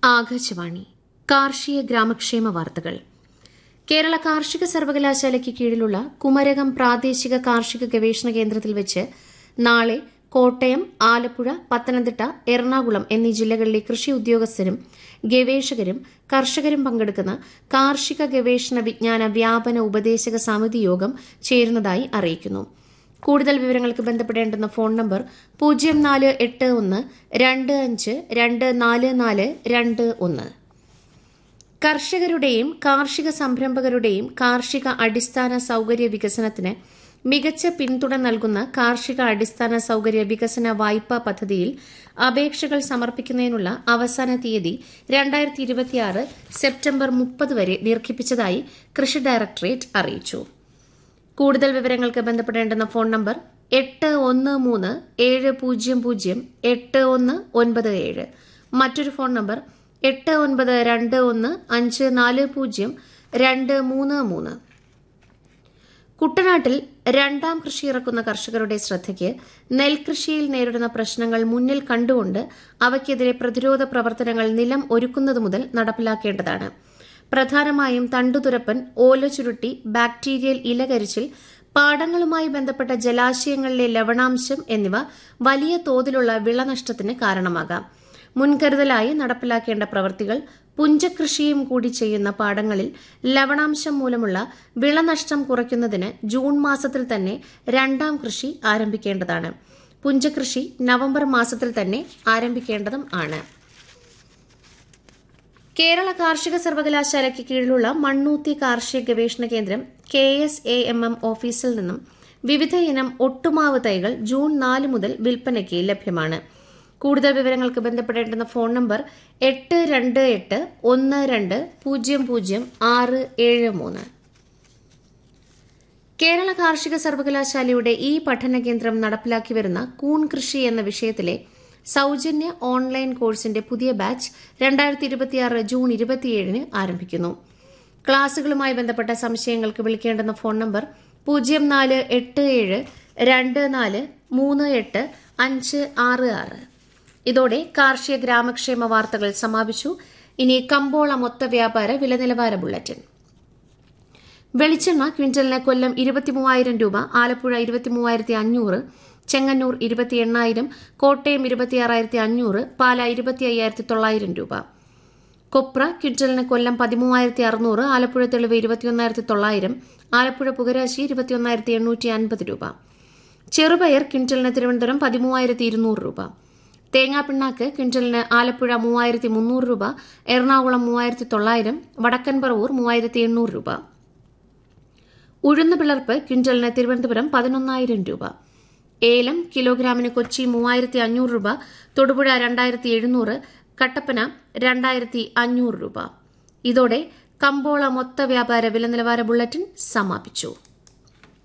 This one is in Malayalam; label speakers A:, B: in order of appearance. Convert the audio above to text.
A: ആകാശവാണി കാർഷിക ഗ്രാമക്ഷേമ വാർത്തകൾ കേരള കാർഷിക സർവകലാശാലയ്ക്ക് കീഴിലുള്ള കുമരകം പ്രാദേശിക കാർഷിക ഗവേഷണ കേന്ദ്രത്തിൽ വെച്ച് നാളെ കോട്ടയം ആലപ്പുഴ പത്തനംതിട്ട എറണാകുളം എന്നീ ജില്ലകളിലെ കൃഷി ഉദ്യോഗസ്ഥരും ഗവേഷകരും കർഷകരും പങ്കെടുക്കുന്ന കാർഷിക ഗവേഷണ വിജ്ഞാന വ്യാപന ഉപദേശക സമിതി യോഗം ചേരുന്നതായി അറിയിക്കുന്നു കൂടുതൽ വിവരങ്ങൾക്ക് ബന്ധപ്പെടേണ്ടുന്ന ഫോൺ നമ്പർ പൂജ്യം നാല് എട്ട് ഒന്ന് രണ്ട് അഞ്ച് രണ്ട് നാല് നാല് രണ്ട് ഒന്ന് കർഷകരുടെയും കാർഷിക സംരംഭകരുടെയും കാർഷിക അടിസ്ഥാന സൌകര്യ വികസനത്തിന് മികച്ച പിന്തുണ നൽകുന്ന കാർഷിക അടിസ്ഥാന സൌകര്യ വികസന വായ്പാ പദ്ധതിയിൽ അപേക്ഷകൾ സമർപ്പിക്കുന്നതിനുള്ള അവസാന തീയതി രണ്ടായിരത്തി ഇരുപത്തിയാറ് സെപ്റ്റംബർ മുപ്പത് വരെ ദീർഘിപ്പിച്ചതായി കൃഷി ഡയറക്ടറേറ്റ് അറിയിച്ചു കൂടുതൽ വിവരങ്ങൾക്ക് ബന്ധപ്പെടേണ്ടുന്ന ഫോൺ നമ്പർ എട്ട് ഒന്ന് മൂന്ന് ഏഴ് പൂജ്യം പൂജ്യം എട്ട് ഒന്ന് ഒൻപത് ഏഴ് മറ്റൊരു ഫോൺ നമ്പർ എട്ട് ഒൻപത് രണ്ട് ഒന്ന് അഞ്ച് നാല് പൂജ്യം രണ്ട് മൂന്ന് മൂന്ന് കുട്ടനാട്ടിൽ രണ്ടാം കൃഷി ഇറക്കുന്ന കർഷകരുടെ ശ്രദ്ധയ്ക്ക് നെൽകൃഷിയിൽ നേരിടുന്ന പ്രശ്നങ്ങൾ മുന്നിൽ കണ്ടുകൊണ്ട് അവയ്ക്കെതിരെ പ്രതിരോധ പ്രവർത്തനങ്ങൾ നിലം ഒരുക്കുന്നത് മുതൽ നടപ്പിലാക്കേണ്ടതാണ് പ്രധാനമായും തണ്ടുതുരപ്പൻ ഓലചുരുട്ടി ബാക്ടീരിയൽ ഇലകരിച്ചിൽ പാടങ്ങളുമായി ബന്ധപ്പെട്ട ജലാശയങ്ങളിലെ ലവണാംശം എന്നിവ വലിയ തോതിലുള്ള വിളനഷ്ടത്തിന് കാരണമാകാം മുൻകരുതലായി നടപ്പിലാക്കേണ്ട പ്രവൃത്തികൾ പുഞ്ചകൃഷിയും കൂടി ചെയ്യുന്ന പാടങ്ങളിൽ ലവണാംശം മൂലമുള്ള വിളനഷ്ടം കുറയ്ക്കുന്നതിന് ജൂൺ മാസത്തിൽ തന്നെ രണ്ടാം കൃഷി ആരംഭിക്കേണ്ടതാണ് പുഞ്ചകൃഷി നവംബർ മാസത്തിൽ തന്നെ ആരംഭിക്കേണ്ടതും ആണ് കേരള കാർഷിക സർവകലാശാലയ്ക്ക് കീഴിലുള്ള മണ്ണൂത്തി കാർഷിക ഗവേഷണ കേന്ദ്രം K S A M M ഓഫീസിൽ നിന്നും വിവിധ ഇനം ഒട്ടുമാവ് തൈകൾ ജൂൺ നാല് മുതൽ വിൽപ്പനയ്ക്ക് ലഭ്യമാണ് കൂടുതൽ വിവരങ്ങൾക്ക് ബന്ധപ്പെടേണ്ടുന്ന ഫോൺ നമ്പർ എട്ട് രണ്ട് എട്ട് ഒന്ന് രണ്ട് പൂജ്യം പൂജ്യം ആറ് ഏഴ് മൂന്ന് കേരള കാർഷിക സർവകലാശാലയുടെ ഈ പഠന കേന്ദ്രം നടപ്പിലാക്കി വരുന്ന കൂൺ കൃഷി എന്ന വിഷയത്തിലെ സൌജന്യ ഓൺലൈൻ കോഴ്സിന്റെ പുതിയ ബാച്ച് രണ്ടായിരത്തി ഇരുപത്തിയാറ് ജൂൺ ഇരുപത്തിയേഴിന് ആരംഭിക്കുന്നു ക്ലാസുകളുമായി ബന്ധപ്പെട്ട സംശയങ്ങൾക്ക് വിളിക്കേണ്ടുന്ന ഫോൺ നമ്പർ പൂജ്യം നാല് എട്ട് ഏഴ് രണ്ട് നാല് മൂന്ന് എട്ട് അഞ്ച് ആറ് ആറ് ഇതോടെ കാർഷിക ഗ്രാമക്ഷേമ വാർത്തകൾ സമാപിച്ചു ഇനി കമ്പോള മൊത്ത വ്യാപാര വില നിലവാര ബുള്ളറ്റിൻ വെളിച്ചെണ്ണ ക്വിന്റലിന് കൊല്ലം ഇരുപത്തിമൂവായിരം രൂപ ആലപ്പുഴ ഇരുപത്തിമൂവായിരത്തി അഞ്ഞൂറ് ചെങ്ങന്നൂർ ഇരുപത്തി എണ്ണായിരം കോട്ടയം ഇരുപത്തിയാറായിരത്തി അഞ്ഞൂറ് പാല ഇരുപത്തി അയ്യായിരത്തി തൊള്ളായിരം രൂപ കൊപ്ര ക്വിന്റലിന് കൊല്ലം പതിമൂവായിരത്തി അറുന്നൂറ് ആലപ്പുഴ തെളിവ് ഇരുപത്തിയൊന്നായിരത്തി തൊള്ളായിരം ആലപ്പുഴ പുകരാശി ഇരുപത്തിയൊന്നായിരത്തി എണ്ണൂറ്റി അൻപത് രൂപ ചെറുപയർ ക്വിന്റലിന് തിരുവനന്തപുരം പതിമൂവായിരത്തി ഇരുന്നൂറ് രൂപ തേങ്ങാപ്പിണ്ണാക്ക് ക്വിന്റലിന് ആലപ്പുഴ മൂവായിരത്തി മുന്നൂറ് രൂപ എറണാകുളം മൂവായിരത്തി തൊള്ളായിരം വടക്കൻ പറവൂർ മൂവായിരത്തി എണ്ണൂറ് രൂപ ഉഴുന്ന് പിളർപ്പ് ക്വിന്റലിന് തിരുവനന്തപുരം പതിനൊന്നായിരം രൂപ ഏലം കിലോഗ്രാമിന് കൊച്ചി മൂവായിരത്തി അഞ്ഞൂറ് രൂപ തൊടുപുഴ രണ്ടായിരത്തി എഴുന്നൂറ് കട്ടപ്പന രണ്ടായിരത്തി അഞ്ഞൂറ് രൂപ ഇതോടെ കമ്പോള മൊത്ത വ്യാപാര വില നിലവാര ബുള്ളറ്റിൻ സമാപിച്ചു